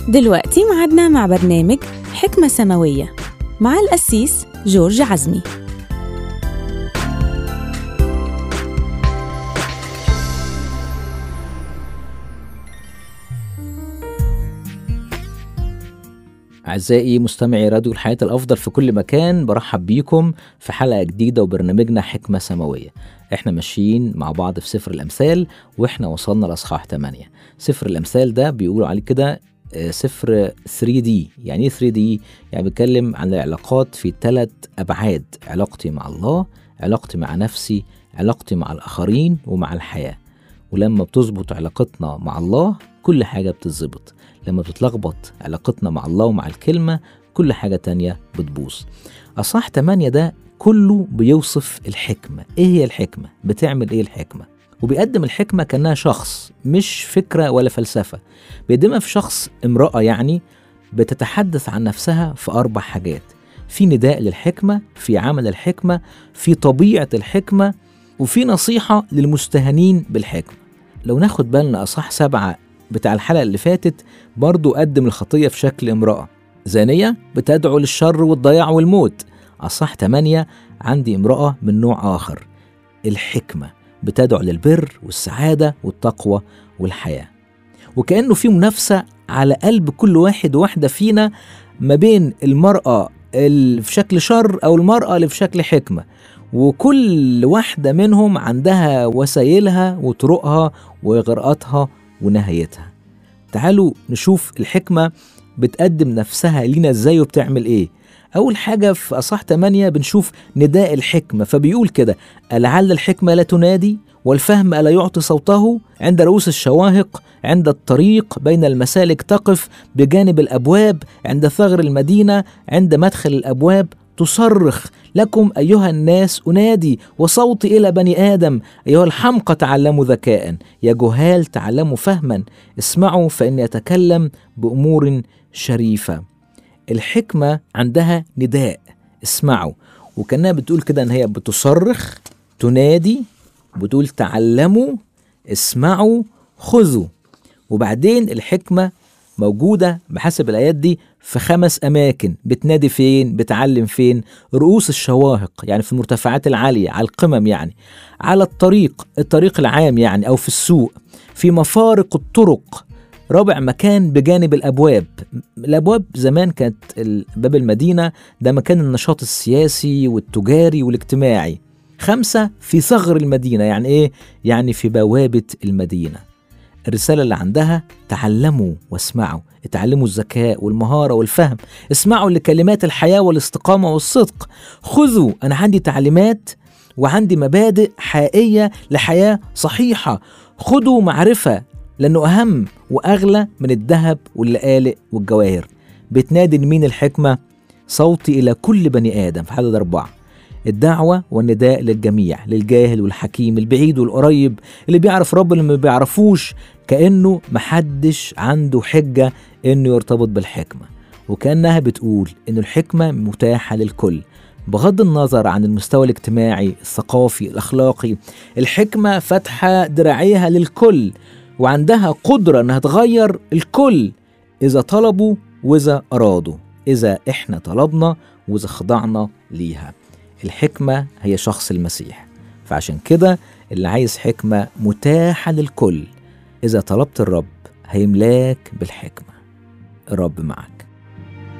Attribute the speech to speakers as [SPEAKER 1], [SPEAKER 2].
[SPEAKER 1] دلوقتي معادنا مع برنامج حكمة سماوية مع القسيس جورج عزمي
[SPEAKER 2] أعزائي مستمعي راديو الحياة الأفضل في كل مكان برحب بيكم في حلقة جديدة وبرنامجنا حكمة سماوية احنا ماشيين مع بعض في سفر الأمثال واحنا وصلنا لأصحاح 8 سفر الأمثال ده بيقولوا عليه كده آه، سفر 3D يعني ايه 3D؟ يعني بيتكلم عن العلاقات في ثلاث أبعاد علاقتي مع الله علاقتي مع نفسي علاقتي مع الآخرين ومع الحياة ولما بتظبط علاقتنا مع الله كل حاجة بتتظبط لما بتتلخبط علاقتنا مع الله ومع الكلمة كل حاجة تانية بتبوظ أصح 8 ده كله بيوصف الحكمة إيه هي الحكمة؟ بتعمل إيه الحكمة؟ وبيقدم الحكمة كأنها شخص مش فكرة ولا فلسفة بيقدمها في شخص امرأة يعني بتتحدث عن نفسها في أربع حاجات في نداء للحكمة في عمل الحكمة في طبيعة الحكمة وفي نصيحة للمستهانين بالحكمة لو ناخد بالنا أصح سبعة بتاع الحلقة اللي فاتت برضو قدم الخطية في شكل امرأة زانية بتدعو للشر والضياع والموت أصح تمانية عندي امرأة من نوع آخر الحكمة بتدعو للبر والسعادة والتقوى والحياة وكأنه في منافسة على قلب كل واحد وواحدة فينا ما بين المرأة اللي في شكل شر أو المرأة اللي في شكل حكمة وكل واحدة منهم عندها وسائلها وطرقها وإغراءاتها ونهايتها تعالوا نشوف الحكمة بتقدم نفسها لينا ازاي وبتعمل ايه أول حاجة في أصح 8 بنشوف نداء الحكمة فبيقول كده ألعل الحكمة لا تنادي والفهم ألا يعطي صوته عند رؤوس الشواهق عند الطريق بين المسالك تقف بجانب الأبواب عند ثغر المدينة عند مدخل الأبواب تصرخ لكم أيها الناس أنادي وصوتي إلى بني آدم أيها الحمقى تعلموا ذكاء يا جهال تعلموا فهما اسمعوا فإني أتكلم بأمور شريفة الحكمة عندها نداء اسمعوا وكأنها بتقول كده إن هي بتصرخ تنادي بتقول تعلموا اسمعوا خذوا وبعدين الحكمة موجودة بحسب الآيات دي في خمس أماكن بتنادي فين بتعلم فين رؤوس الشواهق يعني في المرتفعات العالية على القمم يعني على الطريق الطريق العام يعني أو في السوق في مفارق الطرق رابع مكان بجانب الأبواب الأبواب زمان كانت ال- باب المدينة ده مكان النشاط السياسي والتجاري والاجتماعي خمسة في ثغر المدينة يعني إيه؟ يعني في بوابة المدينة الرسالة اللي عندها تعلموا واسمعوا اتعلموا الذكاء والمهارة والفهم اسمعوا لكلمات الحياة والاستقامة والصدق خذوا أنا عندي تعليمات وعندي مبادئ حقيقية لحياة صحيحة خذوا معرفة لأنه أهم وأغلى من الذهب واللآلئ والجواهر بتنادي لمين الحكمة صوتي إلى كل بني آدم في عدد أربعة الدعوة والنداء للجميع للجاهل والحكيم البعيد والقريب اللي بيعرف رب اللي ما بيعرفوش كأنه محدش عنده حجة إنه يرتبط بالحكمة وكأنها بتقول إن الحكمة متاحة للكل بغض النظر عن المستوى الاجتماعي الثقافي الأخلاقي الحكمة فاتحة دراعيها للكل وعندها قدرة إنها تغير الكل إذا طلبوا وإذا أرادوا إذا إحنا طلبنا وإذا خضعنا ليها الحكمة هي شخص المسيح فعشان كده اللي عايز حكمة متاحة للكل إذا طلبت الرب هيملاك بالحكمة الرب معك